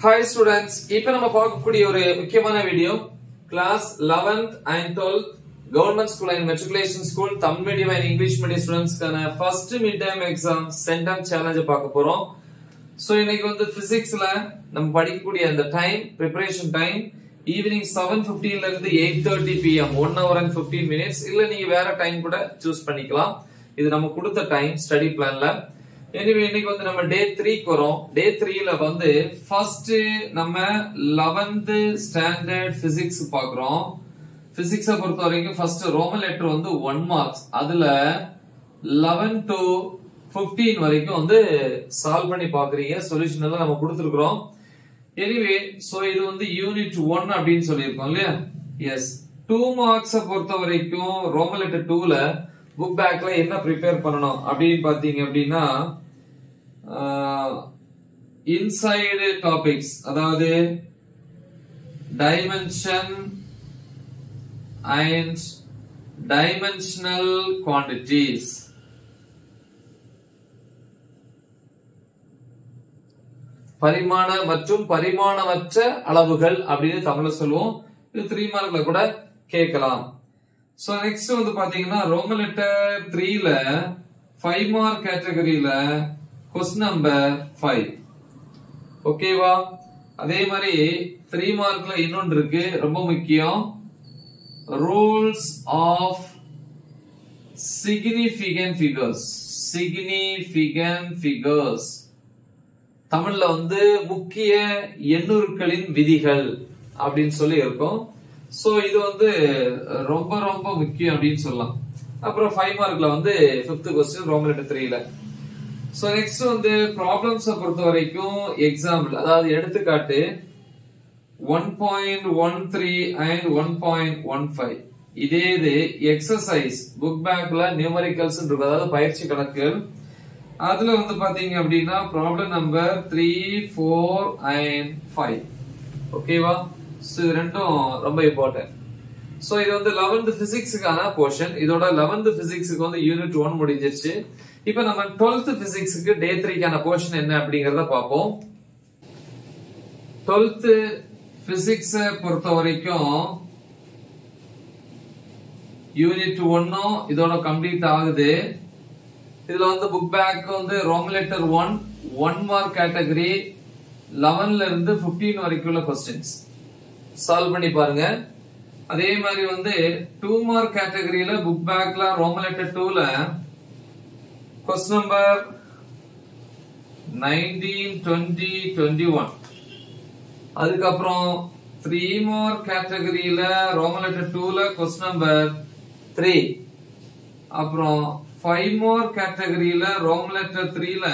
hi students இப்போ நம்ம பார்க்கக்கூடிய ஒரு முக்கியமான video class 11th and 12th government school and matriculation school Tamil medium and English medium ஸ்டூடெண்ட்ஸ்க்கான first mid term exam centum challenge பார்க்க போறோம் சோ இன்னைக்கு வந்து பிசிக்ஸ்ல நம்ம படிக்கக்கூடிய அந்த time preparation time evening seven பிப்டீன்ல இருந்து eight thirty PM one hour and fifteen minutes இல்ல நீங்க வேற டைம் கூட சூஸ் பண்ணிக்கலாம் இது நம்ம கொடுத்த டைம் ஸ்டடி பிளான்ல எனிவே இன்னைக்கு வந்து நம்ம டே த்ரீக்கு வரோம் டே த்ரீல வந்து ஃபர்ஸ்ட் நம்ம லெவன்த் ஸ்டாண்டர்ட் பிசிக்ஸ் பாக்குறோம் பிசிக்ஸ பொறுத்த வரைக்கும் ஃபர்ஸ்ட் ரோமன் லெட்டர் வந்து ஒன் மார்க்ஸ் அதுல லெவன் டு பிப்டீன் வரைக்கும் வந்து சால்வ் பண்ணி பாக்குறீங்க சொல்யூஷன் எல்லாம் நம்ம கொடுத்துருக்கோம் எனிவே சோ இது வந்து யூனிட் ஒன் அப்படின்னு சொல்லியிருக்கோம் இல்லையா எஸ் டூ மார்க்ஸ பொறுத்த வரைக்கும் ரோமன் லெட்டர் டூல புக் பேக்ல என்ன ப்ரிப்பேர் பண்ணணும் அப்படின்னு பாத்தீங்க அப்படின்னா இன்சைடு டாபிக்ஸ் அதாவது டைமென்ஷன் அண்ட் டைமென்ஷனல் குவான்டிட்டிஸ் பரிமாண மற்றும் பரிமாணமற்ற அளவுகள் அப்படின்னு தமிழ்ல சொல்லுவோம் இது த்ரீ மார்க்ல கூட கேட்கலாம் சோ நெக்ஸ்ட் வந்து பாத்தீங்கன்னா ரோமன் லெட்டர் த்ரீல ஃபைவ் மார்க் கேட்டகரியில கொஸ்டின் நம்பர் ஃபைவ் ஓகேவா அதே மாதிரி த்ரீ மார்க்ல இன்னொன்று இருக்கு ரொம்ப முக்கியம் rules of significant figures significant figures தமிழ்ல வந்து முக்கிய எண்ணுருக்களின் விதிகள் அப்படின்னு சொல்லி இருக்கும் சோ இது வந்து ரொம்ப ரொம்ப முக்கியம் அப்படின்னு சொல்லலாம் அப்புறம் ஃபைவ் மார்க்ல வந்து பிப்த் கொஸ்டின் ரோமன் லெட்டர் த்ரீல சோ நெக்ஸ்ட் வந்து ப்ராப்ளம்ஸ் பொறுத்த வரைக்கும் எக்ஸாம்பிள் அதாவது எடுத்துக்காட்டு one point one three and one point one five இதே இது எக்ஸசைஸ் புக் பேக்ல நியூமரிக்கல்ஸ் இருக்கு அதாவது பயிற்சி கணக்குகள் அதுல வந்து பாத்தீங்க அப்படின்னா problem number three four and five ஓகேவா ஸோ இது ரெண்டும் ரொம்ப இம்பார்ட்டன்ட் ஸோ இது வந்து லெவன்த் பிசிக்ஸுக்கான போர்ஷன் இதோட லெவன்த் பிசிக்ஸுக்கு வந்து யூனிட் ஒன் முடிஞ்சிருச்சு இப்போ நம்ம டுவெல்த் பிசிக்ஸுக்கு டே த்ரீக்கான போர்ஷன் என்ன அப்படிங்கறத பார்ப்போம் டுவெல்த் பிசிக்ஸ பொறுத்த வரைக்கும் யூனிட் ஒன்னும் இதோட கம்ப்ளீட் ஆகுது இதுல வந்து புக் பேக் வந்து roman letter one one mark category லெவன்ல இருந்து பிப்டீன் வரைக்கும் உள்ள கொஸ்டின்ஸ் சால்வ் பண்ணி பாருங்க அதே மாதிரி வந்து டூ மார்க் கேட்டகரியில புக் பேக்ல ரோமன் லெட்டர் டூல question number nineteen twenty twenty one அதுக்கப்புறம் த்ரீ மார்க் கேட்டகரியில ரோமன் லெட்டர் டூல கொஸ்டின் நம்பர் த்ரீ அப்புறம் ஃபைவ் மோர் கேட்டகரியில ரோம் லெட்டர் த்ரீல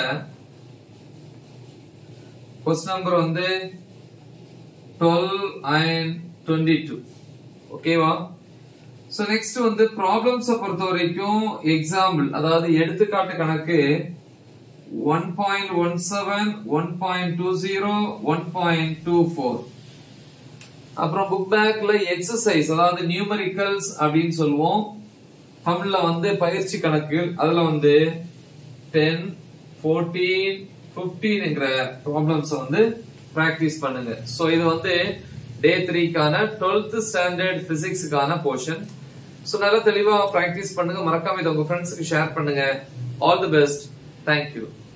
கொஸ்டின் நம்பர் வந்து டுவெல் அண்ட் டுவெண்ட்டி டூ ஓகேவா ஸோ நெக்ஸ்ட் வந்து ப்ராப்ளம்ஸை பொறுத்த வரைக்கும் எக்ஸாம்பிள் அதாவது எடுத்துக்காட்டு கணக்கு one point one seven one point two zero one point two four அப்புறம் புக் பேக்ல எக்ஸசைஸ் அதாவது நியூமரிக்கல்ஸ் அப்படின்னு சொல்லுவோம் தமிழ்ல வந்து பயிற்சி கணக்கு அதுல வந்து டென் ஃபோர்டீன் பிப்டீன்ங்கிற ப்ராப்ளம்ஸ் வந்து பிராக்டிஸ் பண்ணுங்க சோ இது வந்து டே த்ரீக்கான டுவெல்த் ஸ்டாண்டர்ட் பிசிக்ஸுக்கான போர்ஷன் ஸோ நல்லா தெளிவா பிராக்டிஸ் பண்ணுங்க மறக்காம இதை உங்க ஃப்ரெண்ட்ஸுக்கு ஷேர் பண்ணுங்க ஆல் தி பெஸ்ட் தேங்க்யூ